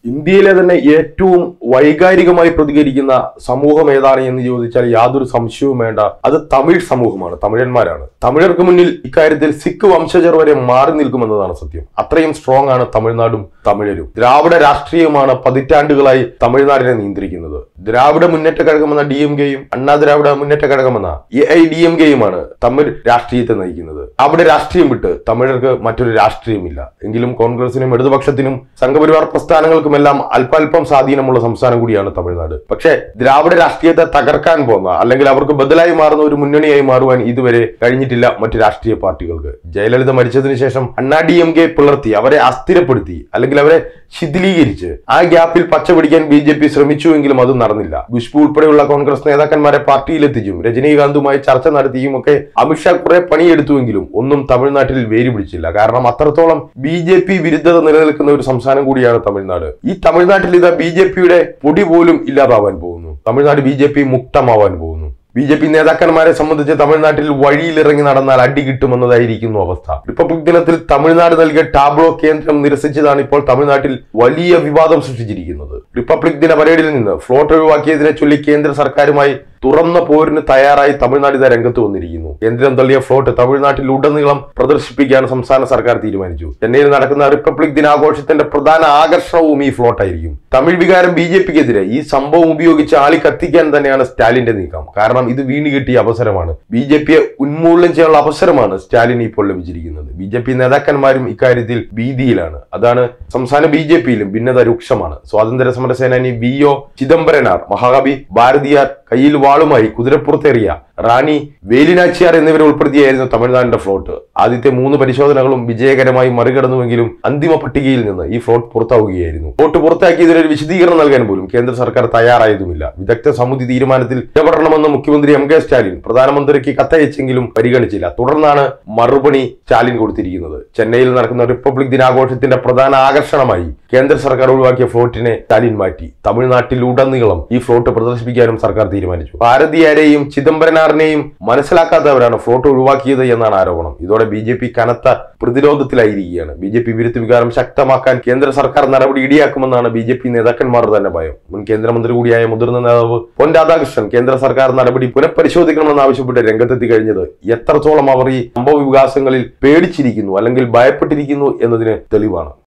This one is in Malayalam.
ഇന്ത്യയിലെ തന്നെ ഏറ്റവും വൈകാരികമായി പ്രതികരിക്കുന്ന സമൂഹം ഏതാണ് എന്ന് ചോദിച്ചാൽ യാതൊരു സംശയവും വേണ്ട അത് തമിഴ് സമൂഹമാണ് തമിഴന്മാരാണ് തമിഴർക്ക് മുന്നിൽ ഇക്കാര്യത്തിൽ സിഖ് വംശജർ വരെ മാറി നിൽക്കുമെന്നതാണ് സത്യം അത്രയും സ്ട്രോങ് ആണ് തമിഴ്നാടും തമിഴരും ദ്രാവിഡ രാഷ്ട്രീയമാണ് പതിറ്റാണ്ടുകളായി തമിഴ്നാടിനെ നിയന്ത്രിക്കുന്നത് ദ്രാവിഡ മുന്നേറ്റ കഴകമെന്ന ഡി എം കെയും അണ്ണാ ദ്രാവിഡ മുന്നേറ്റ കഴകമെന്ന എ ഐ ഡി എം കെയുമാണ് തമിഴ് രാഷ്ട്രീയത്തെ നയിക്കുന്നത് അവിടെ രാഷ്ട്രീയം വിട്ട് തമിഴർക്ക് മറ്റൊരു രാഷ്ട്രീയമില്ല എങ്കിലും കോൺഗ്രസിനും ഇടതുപക്ഷത്തിനും സംഘപരിവാർ പ്രസ്ഥാനങ്ങൾക്കുമെല്ലാം അല്പാൽപം സ്വാധീനമുള്ള സംസ്ഥാനം കൂടിയാണ് തമിഴ്നാട് പക്ഷേ ദ്രാവിഡ രാഷ്ട്രീയത്തെ തകർക്കാൻ പോകുന്ന അല്ലെങ്കിൽ അവർക്ക് ബദലായി മാറുന്ന ഒരു മുന്നണിയായി മാറുവാൻ ഇതുവരെ കഴിഞ്ഞിട്ടില്ല മറ്റു രാഷ്ട്രീയ പാർട്ടികൾക്ക് ജയലളിത മരിച്ചതിന് ശേഷം അണ്ണാ ഡി എം കെ പിളർത്തി അവരെ അസ്ഥിരപ്പെടുത്തി അല്ലെങ്കിൽ അവരെ ശിഥിലീകരിച്ച് ആ ഗ്യാപ്പിൽ പച്ച പിടിക്കാൻ ബി ജെ പി ശ്രമിച്ചുവെങ്കിലും അത് നടന്നില്ല ഖുഷ്ബു ഉൾപ്പെടെയുള്ള കോൺഗ്രസ് നേതാക്കന്മാരെ പാർട്ടിയിലെത്തിച്ചും രജനീകാന്തുമായി ചർച്ച നടത്തിയും ഒക്കെ അമിത്ഷാ കുറെ പണിയെടുത്തുവെങ്കിലും ഒന്നും തമിഴ്നാട്ടിൽ വേര് പിടിച്ചില്ല കാരണം അത്രത്തോളം ബി ജെ പി വിരുദ്ധത നിലനിൽക്കുന്ന ഒരു സംസ്ഥാനം കൂടിയാണ് തമിഴ്നാട് ഈ തമിഴ്നാട്ടിൽ ഇതാ ബി ജെ പിയുടെ പൊടി പോലും ഇല്ലാതാവാൻ പോകുന്നു തമിഴ്നാട് ബി ജെ പി മുക്തമാവാൻ പോകുന്നു ബി ജെ പി നേതാക്കന്മാരെ സംബന്ധിച്ച് തമിഴ്നാട്ടിൽ വഴിയിലിറങ്ങി നടന്നാൽ അടി കിട്ടുമെന്നതായിരിക്കുന്നു അവസ്ഥ റിപ്പബ്ലിക് ദിനത്തിൽ തമിഴ്നാട് നൽകിയ ടാബ്ലോ കേന്ദ്രം നിരസിച്ചതാണ് ഇപ്പോൾ തമിഴ്നാട്ടിൽ വലിയ വിവാദം സൃഷ്ടിച്ചിരിക്കുന്നത് റിപ്പബ്ലിക് ദിന പരേഡിൽ നിന്ന് ഫ്ലോട്ട് ഒഴിവാക്കിയതിനെ ചൊല്ലി കേന്ദ്ര സർക്കാരുമായി തുറന്ന പോരിന് തയ്യാറായി തമിഴ്നാട് ഇതാ രംഗത്ത് വന്നിരിക്കുന്നു കേന്ദ്രം തള്ളിയ ഫ്ലോട്ട് തമിഴ്നാട്ടിൽ ഉടനീളം പ്രദർശിപ്പിക്കാൻ സംസ്ഥാന സർക്കാർ തീരുമാനിച്ചു ചെന്നൈയിൽ നടക്കുന്ന റിപ്പബ്ലിക് ദിനാഘോഷത്തിന്റെ പ്രധാന ആകർഷണവും ഈ ഫ്ലോട്ടായിരിക്കും തമിഴ് വികാരം ബി ജെ പിക്കെതിരെ ഈ സംഭവം ഉപയോഗിച്ച് ആളി കത്തിക്കാൻ തന്നെയാണ് സ്റ്റാലിന്റെ നീക്കം കാരണം ഇത് വീണ് കിട്ടിയ അവസരമാണ് ബി ജെ പിയെ ഉന്മൂലനം ചെയ്യാനുള്ള അവസരമാണ് സ്റ്റാലിന് ഇപ്പോൾ ലഭിച്ചിരിക്കുന്നത് ബി ജെ പി നേതാക്കന്മാരും ഇക്കാര്യത്തിൽ ഭീതിയിലാണ് അതാണ് സംസ്ഥാന ബി ജെ പിയിലും ഭിന്നത രൂക്ഷമാണ് സ്വാതന്ത്ര്യ സമര സേനാനി വി ഒ ചിദംബരനാർ മഹാകവി ഭാരതിയാർ കയ്യിൽ വാളുമായി കുതിരപ്പുറത്തേറിയ റാണി വേലിനാച്ചിയാർ എന്നിവരെ ഉൾപ്പെടുത്തിയായിരുന്നു തമിഴ്നാടിന്റെ ഫ്ലോട്ട് ആദ്യത്തെ മൂന്ന് പരിശോധനകളും വിജയകരമായി മറികടന്നുവെങ്കിലും അന്തിമ പട്ടികയിൽ നിന്ന് ഈ ഫ്ലോട്ട് പുറത്താവുകയായിരുന്നു ഫ്ലോട്ട് പുറത്താക്കിയതിനൊരു വിശദീകരണം നൽകാൻ പോലും കേന്ദ്ര സർക്കാർ തയ്യാറായതുമില്ല വിദഗ്ധ സമിതി തീരുമാനത്തിൽ ഇടപെടണമെന്ന് മുഖ്യമന്ത്രി എം കെ സ്റ്റാലിൻ പ്രധാനമന്ത്രിക്ക് കത്തയച്ചെങ്കിലും പരിഗണിച്ചില്ല തുടർന്നാണ് മറുപടി സ്റ്റാലിൻ കൊടുത്തിരിക്കുന്നത് ചെന്നൈയിൽ നടക്കുന്ന റിപ്പബ്ലിക് ദിനാഘോഷത്തിന്റെ പ്രധാന ആകർഷണമായി കേന്ദ്ര സർക്കാർ ഒഴിവാക്കിയ ഫ്ലോട്ടിനെ സ്റ്റാലിൻ മാറ്റി തമിഴ്നാട്ടിലുടനീളം ഈ ഫ്ലോട്ട് പ്രദർശിപ്പിക്കാനും സർക്കാർ തീരുമാനിച്ചു ഭാരതീയരെയും ചിദംബരനാറിനെയും മനസ്സിലാക്കാത്തവരാണ് ഫ്ലോട്ട് ഒഴിവാക്കിയത് എന്നാണ് ആരോപണം ഇതോടെ ബി ജെ പി കനത്ത പ്രതിരോധത്തിലായിരിക്കുകയാണ് ബി ജെ പി വിരുദ്ധ വികാരം ശക്തമാക്കാൻ കേന്ദ്ര സർക്കാർ നടപടി ഇടിയാക്കുമെന്നാണ് ബി ജെ പി നേതാക്കന്മാരുടെ തന്നെ ഭയം മുൻ കേന്ദ്രമന്ത്രി കൂടിയായ മുതിർന്ന നേതാവ് പൊൻ രാധാകൃഷ്ണൻ കേന്ദ്ര സർക്കാർ നടപടി പുനഃപരിശോധിക്കണമെന്ന് ആവശ്യപ്പെട്ട് രംഗത്തെത്തി കഴിഞ്ഞത് എത്രത്തോളം അവർ ഈ സംഭവ വികാസങ്ങളിൽ പേടിച്ചിരിക്കുന്നു അല്ലെങ്കിൽ ഭയപ്പെട്ടിരിക്കുന്നു എന്നതിന് തെളിവാണ്